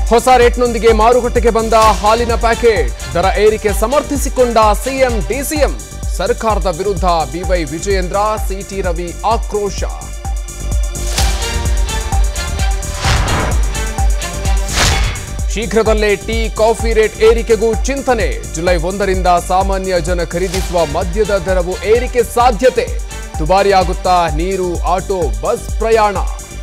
ಹೊಸ ರೇಟ್ನೊಂದಿಗೆ ಮಾರುಕಟ್ಟೆಗೆ ಬಂದ ಹಾಲಿನ ಪ್ಯಾಕೆಟ್ ದರ ಏರಿಕೆ ಸಮರ್ಥಿಸಿಕೊಂಡ ಸಿಎಂ ಡಿಸಿಎಂ ಸರ್ಕಾರದ ವಿರುದ್ಧ ಬಿವೈ ವಿಜಯೇಂದ್ರ ಸಿಟಿ ರವಿ ಆಕ್ರೋಶ ಶೀಘ್ರದಲ್ಲೇ ಟೀ ಕಾಫಿ ರೇಟ್ ಏರಿಕೆಗೂ ಚಿಂತನೆ ಜುಲೈ ಒಂದರಿಂದ ಸಾಮಾನ್ಯ ಜನ ಖರೀದಿಸುವ ಮದ್ಯದ ದರವು ಏರಿಕೆ ಸಾಧ್ಯತೆ ದುಬಾರಿಯಾಗುತ್ತಾ ನೀರು ಆಟೋ ಬಸ್ ಪ್ರಯಾಣ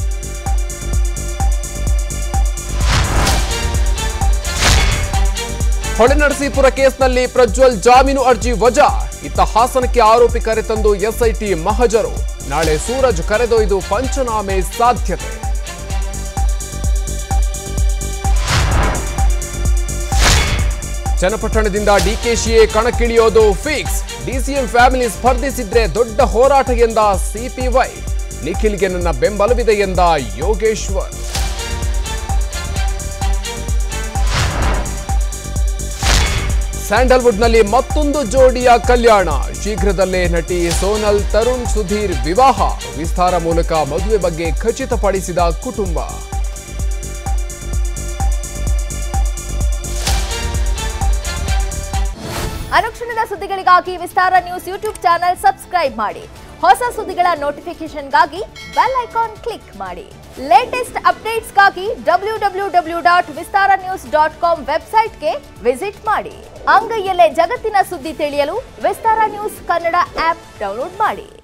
ಹೊಳೆನರಸೀಪುರ ಕೇಸ್ನಲ್ಲಿ ಪ್ರಜ್ವಲ್ ಜಾಮೀನು ಅರ್ಜಿ ವಜಾ ಇತ್ತ ಹಾಸನಕ್ಕೆ ಆರೋಪಿ ಕರೆತಂದು ಎಸ್ಐಟಿ ಮಹಜರು ನಾಳೆ ಸೂರಜ್ ಕರೆದೊಯ್ದು ಪಂಚನಾಮೆ ಸಾಧ್ಯತೆ ಚನ್ನಪಟ್ಟಣದಿಂದ ಡಿಕೆಶಿಯೇ ಕಣಕ್ಕಿಳಿಯೋದು ಫಿಕ್ಸ್ ಡಿಸಿಎಂ ಫ್ಯಾಮಿಲಿ ಸ್ಪರ್ಧಿಸಿದ್ರೆ ದೊಡ್ಡ ಹೋರಾಟ ಎಂದ ಸಿಪಿವೈ ನಿಖಿಲ್ಗೆ ನನ್ನ ಬೆಂಬಲವಿದೆ ಎಂದ ಯೋಗೇಶ್ವರ್ ಸ್ಯಾಂಡಲ್ವುಡ್ನಲ್ಲಿ ಮತ್ತೊಂದು ಜೋಡಿಯ ಕಲ್ಯಾಣ ಶೀಘ್ರದಲ್ಲೇ ನಟಿ ಸೋನಲ್ ತರುಣ್ ಸುಧೀರ್ ವಿವಾಹ ವಿಸ್ತಾರ ಮೂಲಕ ಮದುವೆ ಬಗ್ಗೆ ಖಚಿತಪಡಿಸಿದ ಕುಟುಂಬ ಅನುಕ್ಷಣದ ಸುದ್ದಿಗಳಿಗಾಗಿ Vistara news YouTube channel subscribe ಮಾಡಿ ಹೊಸ ಸುದ್ದಿಗಳ ನೋಟಿಫಿಕೇಶನ್ಗಾಗಿ ಬೆಲ್ ಐಕಾನ್ ಕ್ಲಿಕ್ ಮಾಡಿ ಲೇಟೆಸ್ಟ್ ಅಪ್ಡೇಟ್ಸ್ಗಾಗಿ W W W dot Vistara news dot com ವೆಬ್ಸೈಟ್ಗೆ ವಿಸಿಟ್ ಮಾಡಿ ಅಂಗೈಯಲ್ಲೇ ಜಗತ್ತಿನ ಸುದ್ದಿ ತಿಳಿಯಲು Vistara news Kannada app download ಮಾಡಿ